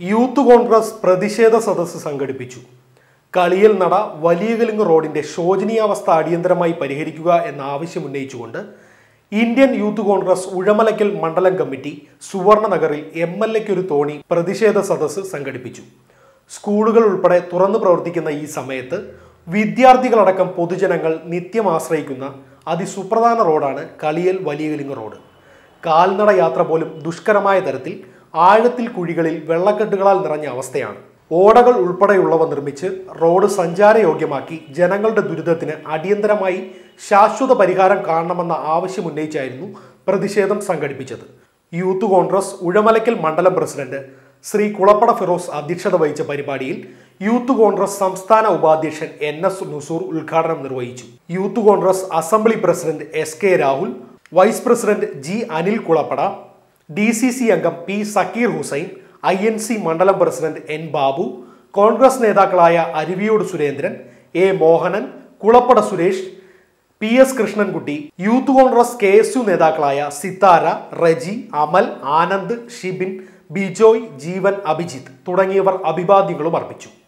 youth Congress പ്രതിഷേധ സദസ്സ് സംഘടിപ്പിച്ചു കളിയൽ നട വലിയകലുങ്ങ് റോഡിന്റെ ശോചനീയാവസ്ഥ അടിയന്തരമായി പരിഹരിക്കുക എന്ന ആവശ്യം ഉന്നയിച്ചുകൊണ്ട് ഇന്ത്യൻ യൂത്ത് കോൺഗ്രസ് ഉഴമലയ്ക്കൽ മണ്ഡലം കമ്മിറ്റി സുവർണ നഗറിൽ എം എൽ എക്കൊരു തോണി പ്രതിഷേധ സദസ്സ് സംഘടിപ്പിച്ചു സ്കൂളുകൾ ഉൾപ്പെടെ തുറന്നു പ്രവർത്തിക്കുന്ന ഈ സമയത്ത് വിദ്യാർത്ഥികളടക്കം പൊതുജനങ്ങൾ നിത്യം ആശ്രയിക്കുന്ന അതിസുപ്രധാന റോഡാണ് കളിയൽ വലിയകലിങ്ങ് റോഡ് കാൽനട യാത്ര പോലും ദുഷ്കരമായ തരത്തിൽ ആഴത്തിൽ കുഴികളിൽ വെള്ളക്കെട്ടുകളാൽ നിറഞ്ഞ അവസ്ഥയാണ് ഓടകൾ ഉൾപ്പെടെയുള്ളവ നിർമ്മിച്ച് റോഡ് സഞ്ചാരയോഗ്യമാക്കി ജനങ്ങളുടെ ദുരിതത്തിന് അടിയന്തരമായി ശാശ്വത പരിഹാരം കാണണമെന്ന ആവശ്യം ഉന്നയിച്ചായിരുന്നു പ്രതിഷേധം സംഘടിപ്പിച്ചത് യൂത്ത് കോൺഗ്രസ് ഉഴമലയ്ക്കൽ മണ്ഡലം പ്രസിഡന്റ് ശ്രീ കുളപ്പട ഫിറോസ് അധ്യക്ഷത വഹിച്ച പരിപാടിയിൽ യൂത്ത് കോൺഗ്രസ് സംസ്ഥാന ഉപാധ്യക്ഷൻ എൻ എസ് നുസൂർ ഉദ്ഘാടനം നിർവഹിച്ചു youth Congress assembly president S K Rahul vice president G Anil Kulappada D C C അംഗം P Zakir Hussain I N C മണ്ഡലം പ്രസിഡന്റ് എൻ ബാബു കോൺഗ്രസ് നേതാക്കളായ Aruviyode Surendran A Mohanan Kulappada Suresh P S Krishnankutty youth Congress K S U നേതാക്കളായ സിത്താര റജി അമൽ ആനന്ദ് ഷിബിൻ ബിജോയ് ജീവൻ അഭിജിത്ത് തുടങ്ങിയവർ അഭിവാദ്യങ്ങളും അർപ്പിച്ചു